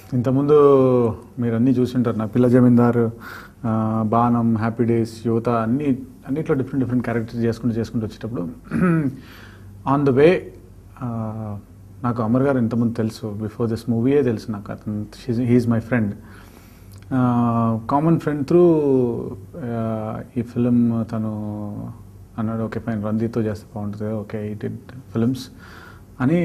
ఇంతకుముందు మీరు అన్నీ చూసింటారు నా పిల్ల జమీందార్ ఆ, బాణం హ్యాపీ డేస్ యువత అన్ని అన్నిట్లో డిఫరెంట్ డిఫరెంట్ క్యారెక్టర్స్ చేసుకుంటూ చేసుకుంటూ వచ్చేటప్పుడు ఆన్ ద వే నాకు అమర్ గారు ఇంతకుముందు తెలుసు బిఫోర్ దిస్ మూవీయే తెలుసు నాకు అతను he's my friend common friend through ఈ ఫిలిం తను అన్నాడు ఓకే ఫైన్ రందీతో చేస్తే బాగుంటుంది ఓకే ఈ డిడ్ ఫిలిమ్స్ అని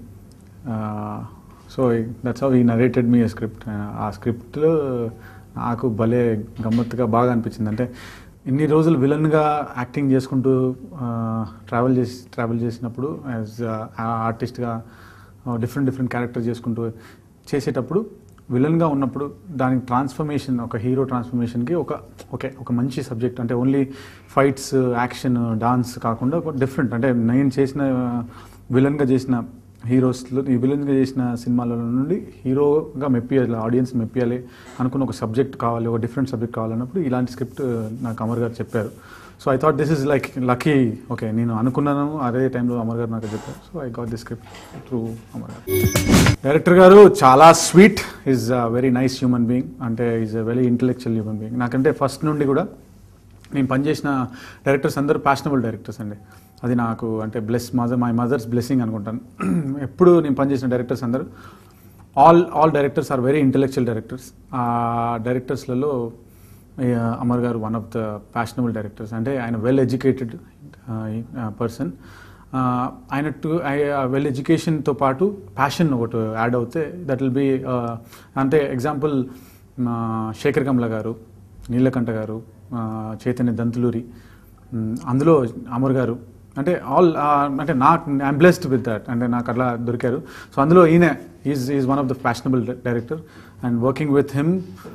so that's how he narrated me script ఆ స్క్రిప్ట్లో నాకు భలే గమ్మత్తుగా బాగా అనిపించింది అంటే ఇన్ని రోజులు విలన్గా యాక్టింగ్ చేసుకుంటూ ట్రావెల్ చేసి ట్రావెల్ చేసినప్పుడు యాజ్ ఆర్టిస్ట్గా డిఫరెంట్ డిఫరెంట్ క్యారెక్టర్ చేసుకుంటూ చేసేటప్పుడు విలన్గా ఉన్నప్పుడు దానికి ట్రాన్స్ఫర్మేషన్ ఒక హీరో ట్రాన్స్ఫర్మేషన్కి ఒక ఓకే ఒక మంచి సబ్జెక్ట్ అంటే ఓన్లీ ఫైట్స్ యాక్షన్ డాన్స్ కాకుండా ఒక డిఫరెంట్ అంటే నేను చేసిన విలన్గా చేసిన హీరోస్లో ఈ విలన్గా చేసిన సినిమాలలో నుండి హీరోగా మెప్పియాలి ఆడియన్స్ మెప్పియాలి అనుకున్న ఒక సబ్జెక్ట్ కావాలి ఒక డిఫరెంట్ సబ్జెక్ట్ కావాలన్నప్పుడు ఇలాంటి స్క్రిప్ట్ నాకు అమర్ గారు చెప్పారు so I thought this is like lucky okay నేను అనుకున్నాను అదే టైంలో అమర్ గారు నాకు చెప్పారు so I got the script through Amar గారు డైరెక్టర్ గారు చాలా sweet is a very nice human being అంటే is a very intellectual human being నాకంటే ఫస్ట్ నుండి కూడా నేను పనిచేసిన డైరెక్టర్స్ అందరూ ప్యాషనబుల్ డైరెక్టర్స్ అండి అది నాకు అంటే bless mother my mothers blessing అనుకుంటాను ఎప్పుడు నేను పనిచేసిన డైరెక్టర్స్ అందరూ all all directors are very intellectual directors ఆ డైరెక్టర్స్లలో అమర్ గారు one of the passionable directors అంటే ఆయన వెల్ ఎడ్యుకేటెడ్ పర్సన్ ఆయన టు వెల్ ఎడ్యుకేషన్తో పాటు ప్యాషన్ ఒకటి యాడ్ అవుతే దట్ విల్ బి అంటే ఎగ్జాంపుల్ శేఖర్ కమల గారు నీలకంఠ గారు ఆ, చైతన్య దంతులూరి మ్, అందులో అమర్ గారు అంటే ఆల్ అంటే నాకు ఐమ్ బ్లెస్డ్ విత్ దట్ అంటే నాకు అట్లా దొరికారు సో అందులో ఈయన is is one of the fashionable director and working with him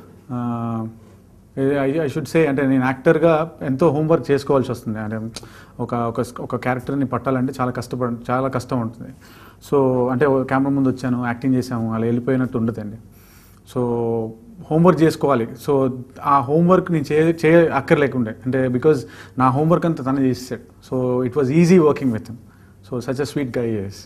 I should say అంటే నేను యాక్టర్గా ఎంతో హోంవర్క్ చేసుకోవాల్సి వస్తుంది అంటే ఒక ఒక ఒక క్యారెక్టర్ని పట్టాలంటే చాలా కష్టపడ చాలా కష్టం ఉంటుంది సో అంటే కెమెరా ముందు వచ్చాను యాక్టింగ్ చేసాము అలా వెళ్ళిపోయినట్టు ఉండదండి సో హోంవర్క్ చేసుకోవాలి సో ఆ హోంవర్క్ నేను చే చేయ అక్కర్లేకుండే అంటే బికాజ్ నా హోంవర్క్ అంతా తనే చేసేసాడు so it was easy working with him so such a sweet guy is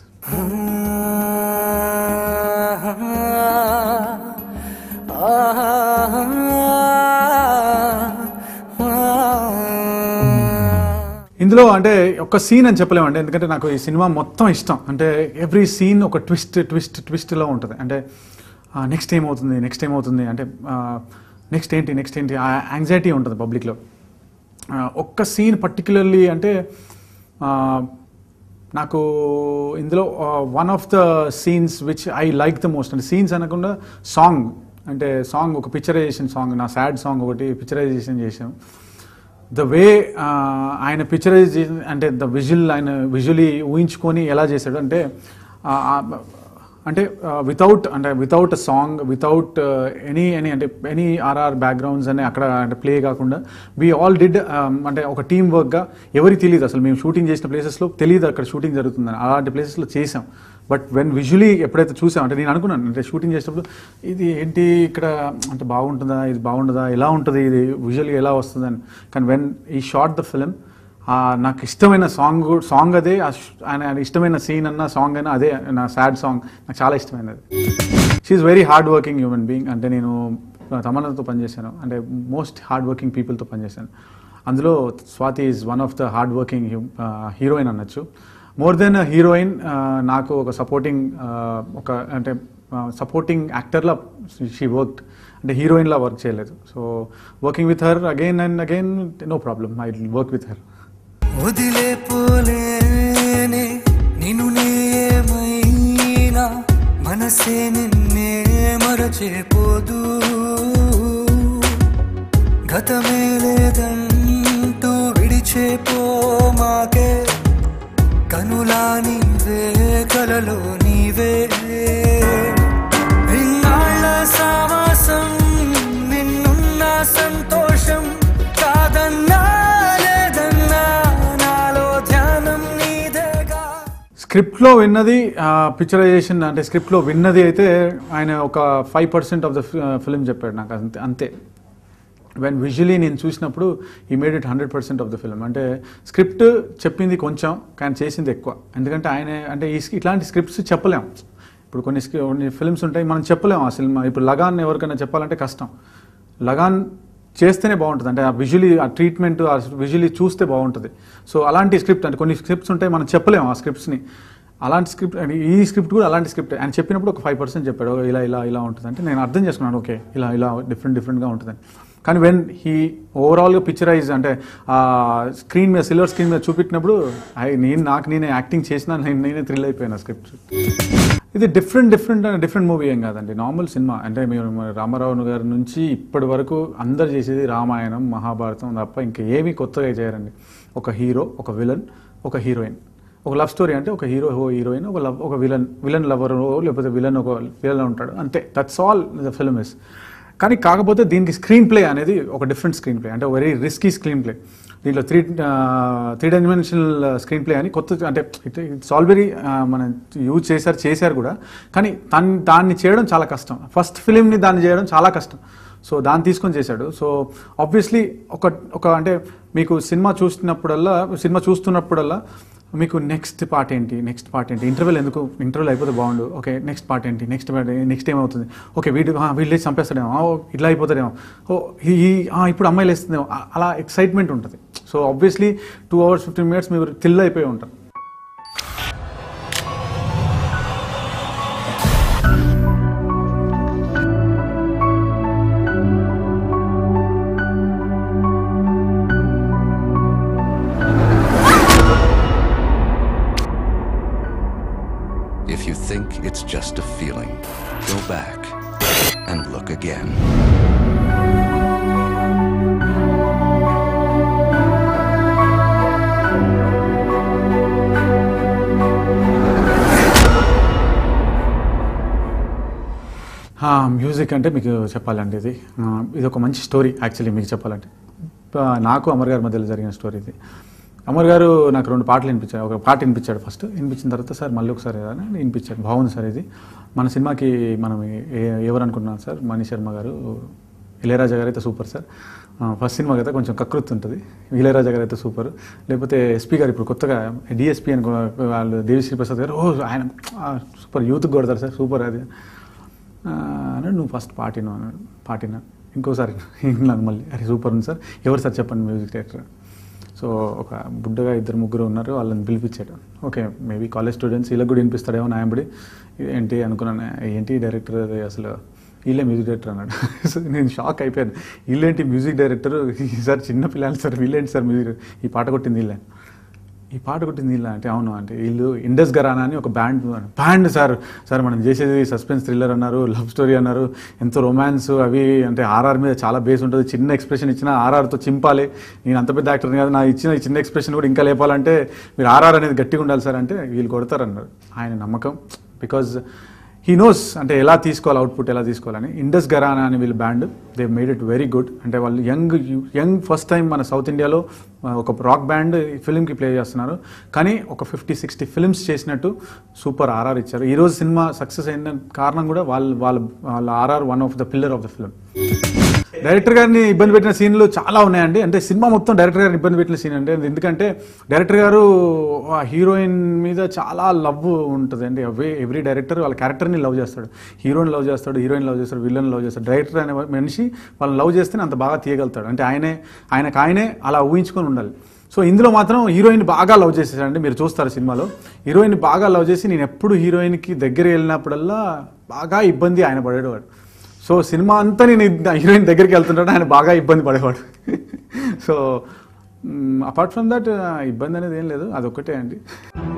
ఇందులో అంటే ఒక సీన్ అని చెప్పలేమండి ఎందుకంటే నాకు ఈ సినిమా మొత్తం ఇష్టం అంటే ఎవ్రీ సీన్ ఒక ట్విస్ట్ ట్విస్ట్ ట్విస్ట్లో ఉంటుంది అంటే నెక్స్ట్ ఏమవుతుంది నెక్స్ట్ ఏమవుతుంది అంటే నెక్స్ట్ ఏంటి నెక్స్ట్ ఏంటి ఆ యాంగ్జైటీ ఉంటుంది పబ్లిక్లో ఒక్క సీన్ పర్టికులర్లీ అంటే ఆ, నాకు ఇందులో one of the scenes which I like the most అంటే సీన్స్ అనకుండా సాంగ్ అంటే సాంగ్ ఒక పిక్చరైజేషన్ సాంగ్ నా సాడ్ సాంగ్ ఒకటి పిక్చరైజేషన్ చేసాం ద వే ఆయన పిక్చరైజ్ అంటే ద విజువల్ ఆయన విజువలీ ఊహించుకొని ఎలా చేశాడు అంటే ఆ, ఆ, అంటే వితౌట్ అంటే without a song without any any అంటే ఎనీ ఆర్ఆర్ బ్యాక్గ్రౌండ్స్ అని అక్కడ అంటే ప్లే కాకుండా వీ ఆల్ డిడ్ అంటే ఒక టీమ్ వర్క్గా ఎవరికి తెలియదు అసలు మేము షూటింగ్ చేసిన ప్లేసెస్లో తెలియదు అక్కడ షూటింగ్ జరుగుతుందని అలాంటి ప్లేసెస్లో చేసాం బట్ వెన్ విజువలీ ఎప్పుడైతే చూసాం అంటే నేను అనుకున్నాను అంటే షూటింగ్ చేసేటప్పుడు ఇది ఏంటి ఇక్కడ అంటే బాగుంటుందా ఇది బాగుంటుందా ఎలా ఉంటుంది ఇది విజువల్గా ఎలా వస్తుందని కానీ వెన్ ఈ షార్ట్ ద ఫిలిం నాకు ఇష్టమైన సాంగ్ సాంగ్ అదే ఆ ష్- ఆయన ఆయన ఇష్టమైన సీన్ అన్న సాంగ్ అయినా అదే నా సాడ్ సాంగ్ నాకు చాలా ఇష్టమైనది she's very hard working human being అంటే నేను తమన్నతో పనిచేశాను అంటే మోస్ట్ హార్డ్ వర్కింగ్ పీపుల్తో పనిచేశాను అందులో Swathi is one of the hard working heroine అనొచ్చు మోర్ దెన్ హీరోయిన్ నాకు ఒక సపోర్టింగ్ ఒక అంటే సపోర్టింగ్ యాక్టర్లా షీ వర్క్ అంటే హీరోయిన్లా వర్క్ చేయలేదు so working with her again and again no problem I work with her వదిలేపోలేనే నిన్ను నేమైనా మనసే నిన్నే మరచేపోదు గతమే లేదంటూ విడిచేపో మాకే కనులా నీవే కలలో నీవే ఇన్నాళ్ళ సావాసం నిన్నున్న సంతోషం కాదన్నా లేదన్నా నాలో ధ్యానం నీదేగా స్క్రిప్ట్లో విన్నది పిక్చరైజేషన్ అంటే స్క్రిప్ట్లో విన్నది అయితే ఆయన ఒక five percent of the film చెప్పాడు నాకు అంతే అంతే వెన్ విజువలీ నేను చూసినప్పుడు he made it hundred percent of the film అంటే స్క్రిప్ట్ చెప్పింది కొంచెం కానీ చేసింది ఎక్కువ ఎందుకంటే ఆయన అంటే ఈ ఇట్లాంటి స్క్రిప్ట్స్ చెప్పలేం ఇప్పుడు కొన్ని స్క్రి- కొన్ని ఫిల్మ్స్ ఉంటాయి మనం చెప్పలేము ఆ సినిమా ఇప్పుడు లగాన్ ఎవరికైనా చెప్పాలంటే కష్టం లగాన్ చేస్తేనే బాగుంటుంది అంటే ఆ విజువలీ ఆ ట్రీట్మెంట్ ఆ విజువలీ చూస్తే బాగుంటుంది సో అలాంటి స్క్రిప్ట్ అంటే కొన్ని స్క్రిప్ట్స్ ఉంటాయి మనం చెప్పలేము ఆ స్క్రిప్ట్స్ని అలాంటి స్క్రిప్ట్ అంటే ఈ స్క్రిప్ట్ కూడా అలాంటి స్క్రిప్ట్ ఆయన చెప్పినప్పుడు ఒక ఫైవ్ పర్సెంట్ చెప్పాడు "ఓ, ఇలా ఇలా ఇలా ఉంటుంది అంటే నేను అర్థం చేసుకున్నాను ఓకే ఇలా ఇలా డిఫరెంట్ డిఫరెంట్గా ఉంటుందని కానీ వెన్ హీ ఓవరాల్గా పిక్చరైజ్ అంటే ఆ స్క్రీన్ మీద సిల్వర్ స్క్రీన్ మీద చూపించినప్పుడు ఐ నేను నాకు నేనే యాక్టింగ్ చేసినా నేను నేనే థ్రిల్ అయిపోయాను స్క్రిప్ట్ ఇది డిఫరెంట్ డిఫరెంట్ డిఫరెంట్ మూవీ ఏం కాదండి నార్మల్ సినిమా అంటే మీరు మన రామారావు గారి నుంచి ఇప్పటి వరకు అందరు చేసేది రామాయణం మహాభారతం తప్ప ఇంకా ఏమీ కొత్తగా చేయరండి ఒక హీరో ఒక విలన్ ఒక హీరోయిన్ ఒక లవ్ స్టోరీ అంటే ఒక హీరో ఓ హీరోయిన్ ఒక లవ్ ఒక విలన్ విలన్ లవర్ లేకపోతే విలన్ ఒక విలన్ ఉంటాడు అంతే that's all the film is కానీ కాకపోతే దీనికి స్క్రీన్ ప్లే అనేది ఒక డిఫరెంట్ స్క్రీన్ ప్లే అంటే వెరీ రిస్కీ స్క్రీన్ ప్లే దీంట్లో three three dimensional screenplay అని కొత్త అంటే ఇట్స్ ఆల్రెడీ మనం యూజ్ చేశారు చేశారు కూడా కానీ దాన్ని దాన్ని చేయడం చాలా కష్టం ఫస్ట్ ఫిలింని దాన్ని చేయడం చాలా కష్టం సో దాన్ని తీసుకొని చేశాడు సో ఆబ్వియస్లీ ఒక ఒక అంటే మీకు సినిమా చూస్తున్నప్పుడల్లా సినిమా చూస్తున్నప్పుడల్లా మీకు నెక్స్ట్ పార్ట్ ఏంటి నెక్స్ట్ పార్ట్ ఏంటి ఇంటర్వెల్ ఎందుకు ఇంటర్వెల్ అయిపోతే బాగుండు ఓకే నెక్స్ట్ పార్ట్ ఏంటి నెక్స్ట్ నెక్స్ట్ ఏమవుతుంది ఓకే వీడు ఆ, వీళ్ళు లేచి చంపేస్తాడేమో ఆ, ఓ, ఇట్లా అయిపోతాడేమో ఓ ఈ ఈ- ఆ, ఇప్పుడు అమ్మాయిలు వేస్తుందేమో ఆ, అలా ఎక్సైట్మెంట్ ఉంటుంది so obviously two hours fifteen minutes మీరు థిల్ అయిపోయి ఉంటారు If you think it's just a feeling, go back and look again. Music అంటే మీకు చెప్పాలండి ఇది ఆ, ఇది ఒక మంచి స్టోరీ యాక్చువల్లీ మీకు చెప్పాలంటే ఆ, నాకు అమర్ గారి మధ్యలో జరిగిన స్టోరీ ఇది అమర్ గారు నాకు రెండు పాటలు వినిపించాడు ఒక పాట వినిపించాడు ఫస్ట్ వినిపించిన తర్వాత సార్ మళ్ళీ ఒకసారి ఏదైనా వినిపించాడు బాగుంది సార్ ఇది మన సినిమాకి మనం ఏ- ఎవరు అనుకుంటున్నాం సార్ మణి శర్మ గారు ఇళయరాజా గారు అయితే సూపర్ సార్ ఫస్ట్ సినిమా కదా కొంచెం కకృతి ఉంటుంది ఇళయరాజా గారు అయితే సూపర్ లేకపోతే ఎస్పీ గారు ఇప్పుడు కొత్తగా డిఎస్పీ అని వాళ్ళు దేవిశ్రీ ప్రసాద్ గారు ఓ ఆయన సూపర్ యూత్కి కొడతారు సార్ సూపర్ అది ఆ, అన్నాడు నువ్వు ఫస్ట్ పాటిను అన్నాడు పాటినా ఇంకోసారి విన్నాను మళ్ళీ అరే సూపర్ ఉంది సార్ ఎవరు సార్ చెప్పండి మ్యూజిక్ డైరెక్టర్ సో ఒక బుడ్డగా ఇద్దరు ముగ్గురు ఉన్నారు వాళ్ళని పిలిపించాడు ఓకే మేబీ కాలేజ్ స్టూడెంట్స్ వీళ్ళకి కూడా వినిపిస్తాడేమో నాయంబడి ఏంటి అనుకున్నాను ఏంటి డైరెక్టర్ అది అసలు వీళ్ళే మ్యూజిక్ డైరెక్టర్ అన్నాడు సో నేను షాక్ అయిపోయాను వీళ్ళేంటి మ్యూజిక్ డైరెక్టర్ సార్ చిన్న పిల్లలు సార్ వీళ్ళేంటి సార్ మ్యూజిక్ ఈ పాట కొట్టింది వీళ్ళే ఈ పాట కొట్టింది వీళ్ళ అంటే అవును అంటే వీళ్ళు ఇండస్ గరానా అని ఒక బ్యాండ్ బ్యాండ్ సార్ సార్ మనం చేసేది సస్పెన్స్ థ్రిల్లర్ అన్నారు లవ్ స్టోరీ అన్నారు ఎంతో రొమాన్స్ అవి అంటే ఆర్ఆర్ మీద చాలా బేస్ ఉంటుంది చిన్న ఎక్స్ప్రెషన్ ఇచ్చిన ఆర్ఆర్తో చింపాలి నేను అంత పెద్ద యాక్టర్ కాదు నా ఇచ్చిన ఈ చిన్న ఎక్స్ప్రెషన్ కూడా ఇంకా లేపాలంటే మీరు ఆర్ఆర్ అనేది గట్టిగా ఉండాలి సార్ అంటే వీళ్ళు కొడతారన్నారు ఆయన నమ్మకం బికాజ్ హీ నోస్ అంటే ఎలా తీసుకోవాలి అవుట్పుట్ ఎలా తీసుకోవాలని ఇండస్ గరానా అని వీళ్ళ band they made it very good అంటే వాళ్ళు యంగ్ యంగ్ ఫస్ట్ టైం మన సౌత్ ఇండియాలో ఆ, ఒక రాక్ బ్యాండ్ ఫిల్మ్కి ప్లే చేస్తున్నారు కానీ ఒక ఫిఫ్టీ సిక్స్టీ ఫిల్మ్స్ చేసినట్టు సూపర్ ఆర్ఆర్ ఇచ్చారు ఈ రోజు సినిమా సక్సెస్ అయిన కారణం కూడా వాళ్ళ వాళ్ళ వాళ్ళ RR one of the pillar of the film director గారిని ఇబ్బంది పెట్టిన సీన్లు చాలా ఉన్నాయండి అంటే సినిమా మొత్తం డైరెక్టర్ గారిని ఇబ్బంది పెట్టిన సీన్ అంటే ఎందుకంటే డైరెక్టర్ గారు ఆ హీరోయిన్ మీద చాలా లవ్ ఉంటుంది అండి అవే ఎవ్రీ డైరెక్టర్ వాళ్ళ క్యారెక్టర్ని లవ్ చేస్తాడు హీరోని లవ్ చేస్తాడు హీరోయిన్ లవ్ చేస్తాడు విలన్ లవ్ చేస్తాడు డైరెక్టర్ అనే మనిషి వాళ్ళని లవ్ చేస్తేనే అంత బాగా తీయగలుగుతాడు అంటే ఆయనే ఆయనకు ఆయనే అలా ఊహించుకొని ఉండాలి సో ఇందులో మాత్రం హీరోయిన్ బాగా లవ్ చేసేసాడండి మీరు చూస్తారు సినిమాలో హీరోయిన్ బాగా లవ్ చేసి నేను ఎప్పుడు హీరోయిన్కి దగ్గర వెళ్ళినప్పుడల్లా బాగా ఇబ్బంది ఆయన పడేవాడు సో సినిమా అంతా నేను హీరోయిన్ దగ్గరికి వెళ్తుంటాడు ఆయన బాగా ఇబ్బంది పడేవాడు సో అపార్ట్ ఫ్రమ్ దట్ ఇబ్బంది అనేది ఏం లేదు అదొక్కటే అండి